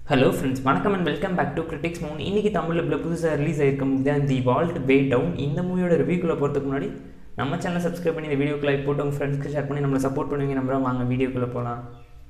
hello friends வணக்கம் and welcome back to critics moon இன்றைக்கி தமிழில் இப்போ புதுசாக ரிலீஸ் ஆயிருக்க மூவி தான் தி வால்ட் வே டவுன் இந்த மூவியோட ரிவ்யூக்குள்ளே போகிறதுக்கு முன்னாடி நம்ம சேனலை சப்ஸ்கிரைப் பண்ணி இந்த வீடியோக்கு லைக் போட்டு உங்கள் ஃப்ரெண்ட்ஸ்க்கு ஷேர் பண்ணி நம்மளை சப்போர்ட் பண்ணுவீங்க நம்புறோம் வாங்க வீடியோக்குள்ளே போகலாம்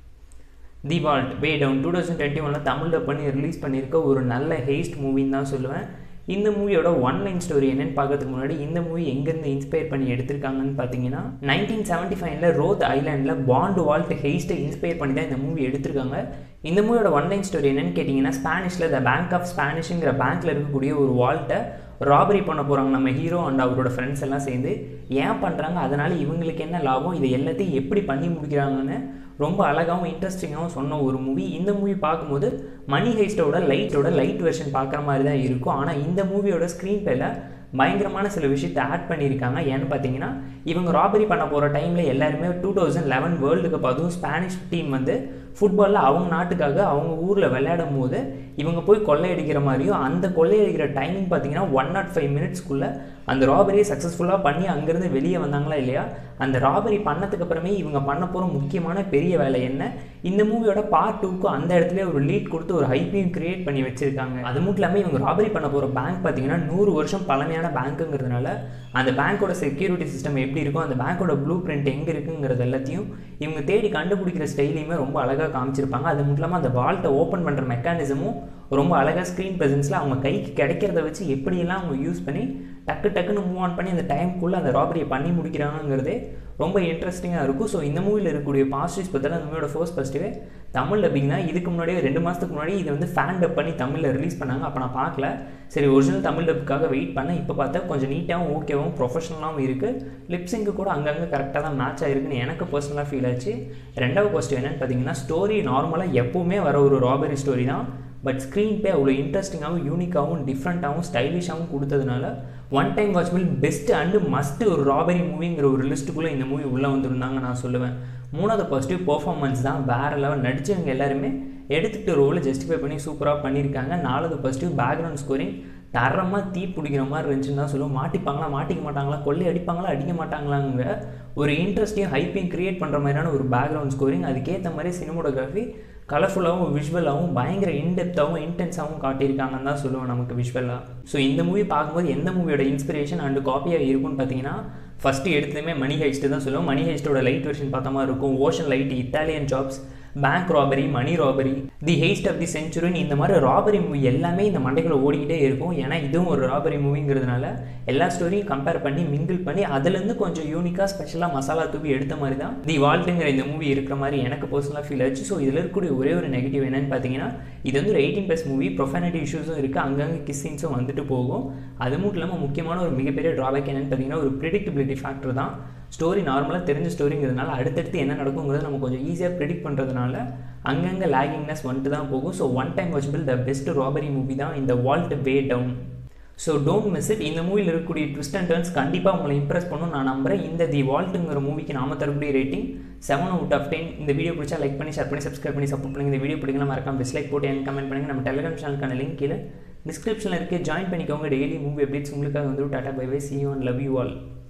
the vault way down two thousand twenty ஒனில் தமிழில் பண்ணி ரிலீஸ் பண்ணியிருக்க ஒரு நல்ல ஹேஸ்ட் மூவின்னு தான் சொல்லுவேன் இந்த மூவியோட ஒன் லைன் ஸ்டோரி என்னன்னு பார்க்கறதுக்கு முன்னாடி இந்த மூவி எங்கேருந்து இன்ஸ்பயர் பண்ணி எடுத்திருக்காங்கன்னு பார்த்தீங்கன்னா நைன்டீன் செவன்ட்டி ஃபைவ்ல ரோத் ஐலாண்டில் பாண்டு வால்ட் ஹெய்ஸ்ட்டை இன்ஸ்பயர் பண்ணி தான் இந்த மூவி எடுத்திருக்காங்க இந்த மூவியோட ஒன் லைன் ஸ்டோரி என்னன்னு கேட்டிங்கன்னா ஸ்பானிஷில் த பேங்க் ஆஃப் ஸ்பானிஷுங்கிற பேங்க்கில் இருக்கக்கூடிய ஒரு வால்ட்டை ராபரி பண்ண போகிறாங்க நம்ம ஹீரோ அண்ட் அவரோட ஃப்ரெண்ட்ஸ் எல்லாம் சேர்ந்து ஏன் பண்ணுறாங்க அதனால் இவங்களுக்கு என்ன லாபம் இதை எல்லாத்தையும் எப்படி பண்ணி முடிக்கிறாங்கன்னு ரொம்ப அழகாகவும் இன்ட்ரெஸ்டிங்காகவும் சொன்ன ஒரு மூவி இந்த மூவி பார்க்கும்போது மணி ஹைஸ்டோட லைட்டோட லைட் வெர்ஷன் பார்க்குற மாதிரி தான் இருக்கும் ஆனால் இந்த மூவியோட ஸ்க்ரீன் பேல பயங்கரமான சில விஷயத்தை ஆட் பண்ணியிருக்காங்க ஏன்னு பார்த்தீங்கன்னா இவங்க ராபரி பண்ண போகிற டைமில் எல்லாருமே two thousand eleven world cup அதுவும் ஸ்பானிஷ் டீம் வந்து ஃபுட்பாலில் அவங்க நாட்டுக்காக அவங்க ஊரில் விளையாடும் போது இவங்க போய் கொள்ளையடிக்கிற மாதிரியும் அந்த கொள்ளையடிக்கிற டைமிங் பார்த்தீங்கன்னா ஒன் நாட் ஃபைவ் மினிட்ஸ்க்குள்ளே அந்த ராபரியை சக்ஸஸ்ஃபுல்லாக பண்ணி அங்கேருந்து வெளியே வந்தாங்களா இல்லையா அந்த ராபரி பண்ணதுக்கு அப்புறமே இவங்க பண்ண போகிற முக்கியமான பெரிய வேலை என்ன இந்த மூவியோட பார்ட் டூக்கு அந்த இடத்துல ஒரு லீட் கொடுத்து ஒரு ஹைப்பையும் கிரியேட் பண்ணி வச்சிருக்காங்க அது மட்டும் இல்லாமல் இவங்க ராபரி பண்ண போகிற பேங்க் பார்த்தீங்கன்னா நூறு வருஷம் பழமையான பேங்க்குங்கிறதுனால அந்த பேங்க்கோட செக்யூரிட்டி சிஸ்டம் எப்படி இருக்கும் அந்த பேங்க்கோட ப்ளூ பிரிண்ட் எங்கே இருக்குங்கிறது எல்லாத்தையும் இவங்க தேடி கண்டுபிடிக்கிற ஸ்டைலையுமே ரொம்ப அழகாக காமிச்சிருப்பாங்க அது மட்டும் இல்லாமல் அந்த வால்ட்டை ஓப்பன் பண்ணுற மெக்கானிசமும் ரொம்ப அழகாக ஸ்க்ரீன் ப்ரெசன்ஸில் அவங்க கைக்கு கிடைக்கிறத வச்சு எப்படியெல்லாம் அவங்க யூஸ் பண்ணி டக்கு டக்குன்னு மூவ் ஆன் பண்ணி அந்த டைம்க்குள்ளே அந்த ராபரியை பண்ணி முடிக்கிறாங்கிறதே ரொம்ப இன்ட்ரெஸ்டிங்காக இருக்கும் ஸோ இந்த மூவியில் இருக்கக்கூடிய பாசிட்டிவ்ஸ் பற்றின அந்த மூவியோட ஃபர்ஸ்ட் ஃபஸ்ட்டுவே தமிழ் டப்பிங்னா இதுக்கு முன்னாடியே ரெண்டு மாதத்துக்கு முன்னாடி இதை வந்து ஃபேன் டப் பண்ணி தமிழில் ரிலீஸ் பண்ணாங்க அப்போ நான் பார்க்கல சரி ஒரிஜினல் தமிழ் டப்புக்காக வெயிட் பண்ணேன் இப்போ பார்த்தா கொஞ்சம் நீட்டாகவும் ஓகேவும் ப்ரொஃபஷனலாகவும் இருக்குது லிப்ஸிங்கு கூட அங்கங்கே கரெக்டாக தான் மேட்ச் ஆகிருக்குன்னு எனக்கு பர்சனலாக ஃபீல் ஆச்சு ரெண்டாவது பாசிட்டிவ் என்னென்னு பார்த்தீங்கன்னா ஸ்டோரி நார்மலாக எப்போவுமே வர ஒரு ராபரி ஸ்டோரி தான் பட் ஸ்க்ரீன் பே அவ்வளோ இன்ட்ரெஸ்டிங்காகவும் யூனிக்காகவும் டிஃப்ரெண்ட்டாகவும் ஸ்டைலிஷாகவும் கொடுத்ததுனால one time watchable best and must ஒரு ராபரி மூவிங்கிற ஒரு லிஸ்ட்டுக்குள்ளே இந்த மூவி உள்ளே வந்திருந்தாங்க நான் சொல்லுவேன் மூணாவது பாசிட்டிவ் பர்ஃபார்மன்ஸ் தான் வேறு லெவல் நடித்தவங்க எல்லாருமே எடுத்துக்கிட்ட ரோலை ஜஸ்டிஃபை பண்ணி சூப்பராக பண்ணியிருக்காங்க நாலாவது பாசிட்டிவ் பேக்ரவுண்ட் ஸ்கோரிங் தரமாக தீ பிடிக்கிற மாதிரி இருந்துச்சுன்னு தான் சொல்லுவோம் மாட்டிப்பாங்களா மாட்டிக்க மாட்டாங்களா கொள்ளை அடிப்பாங்களா அடிக்க மாட்டாங்களாங்கிற ஒரு இன்ட்ரெஸ்டையும் ஹைப்பையும் க்ரியேட் பண்ணுற மாதிரியான ஒரு பேக்ரவுண்ட் ஸ்கோரிங் அதுக்கேற்ற மாதிரி சினிமோட்டோகிராஃபி கலர்ஃபுல்லாகவும் விஷுவலாகவும் பயங்கர இன்டெப்த்தாகவும் இன்டென்ஸாகவும் காட்டியிருக்காங்கன்னு தான் சொல்லுவோம் நமக்கு விஷுவலாக ஸோ இந்த மூவி பார்க்கும்போது எந்த மூவியோட இன்ஸ்பிரேஷன் அண்டு காப்பியாக இருக்கும்னு பார்த்தீங்கன்னா ஃபஸ்ட்டு எடுத்ததுமே மணி ஹைஸ்ட்டு தான் சொல்லுவோம் மணி ஹைஸ்ட்டோட லைட் வெர்ஷன் பார்த்த மாதிரி இருக்கும் ஓஷன் லைட் Italian jobs bank robbery money robbery the heist of the செஞ்சுரின்னு இந்த மாதிரி ராபரி மூவி எல்லாமே இந்த மண்டைக்குள்ள ஓடிக்கிட்டே இருக்கும் ஏன்னா இதுவும் ஒரு ராபரி மூவிங்கிறதுனால எல்லா ஸ்டோரியும் கம்பேர் பண்ணி மிங்கிள் பண்ணி அதுலேருந்து கொஞ்சம் யூனிக்காக ஸ்பெஷலாக மசாலா தூவி எடுத்த மாதிரி தான் தி வால்ட்டுங்கிற இந்த மூவி இருக்கிற மாதிரி எனக்கு பர்சனலாக ஃபீல் ஆச்சு ஸோ இதில் இருக்கக்கூடிய ஒரே ஒரு நெகட்டிவ் என்னன்னு பார்த்தீங்கன்னா இது வந்து ஒரு எயிட்டீன் ப்ளஸ் மூவி ப்ரொஃபனிட்டி இஷ்யூஸும் இருக்குது அங்கங்கே கிஸ்ஸிங்ஸும் வந்துட்டு போகும் அது மட்டும் இல்லாமல் முக்கியமான ஒரு மிகப்பெரிய ட்ராபேக் என்னன்னு பார்த்தீங்கன்னா ஒரு ப்ரிடிக்டபிலிட்டி ஃபேக்டர் தான் ஸ்டோரி நார்மலாக தெரிஞ்ச ஸ்டோரிங்கிறதுனால அடுத்தடுத்து என்ன நடக்குங்கிறது நம்ம கொஞ்சம் ஈஸியாக ப்ரிடிக்ட் பண்ணுறதுனால அங்கங்கே லேகிங்னஸ் வந்துட்டு தான் போகும் so one time watchable the best robbery movie தான் இந்த vault way down so don't miss it இந்த மூவியில் இருக்கக்கூடிய ட்விஸ்ட் அண்ட் டர்ன்ஸ் கண்டிப்பாக உங்களை இம்ப்ரெஸ் பண்ணும் நான் நம்புறேன் இந்த தி வால்ட்டுங்கிற மூவிக்கு நாம தரக்கூடிய rating seven out of ten இந்த வீடியோ பிடிச்சா லைக் பண்ணி ஷேர் பண்ணி சப்ஸ்கிரைப் பண்ணி சப்போர்ட் பண்ணுங்க இந்த வீடியோ பிடிக்கலாம் மறக்காம டிஸ்லைக் போட்டு எனக்கு கமெண்ட் பண்ணுங்க நம்ம டெலிகிராம் சேனலுக்கான லிங்க் கீழே டிஸ்கிரிப்ஷனில் இருக்க ஜாயின் பண்ணிக்கோங்க டெய்லி மூவி அப்டேட்ஸ் உங்களுக்காக வந்து டாட்டா பை பை சி ஒன் லவ் யூ ஆல்